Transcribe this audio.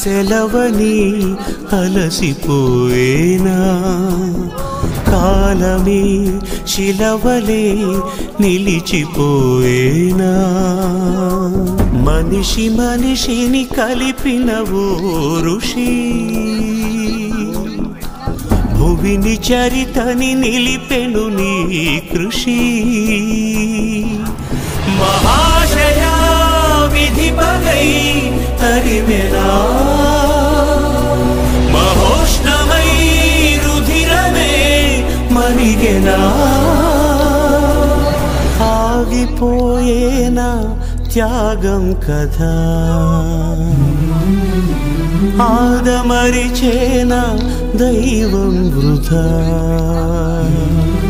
సెలవని అలసిపోయేనా కాలమే శిలవలే నిలిచిపోయేనా మనిషి మనిషిని కలిపిన ఓ ఋషి భువిని చరితని నిలిపెను నీ కృషి మహాశయా విధి పగై తరిమెనా మహోష్ణమై రుధిరమే మరిగెనా ఆగిపోయేనా త్యాగం కదా ఆదమరిచేన దైవం వృధా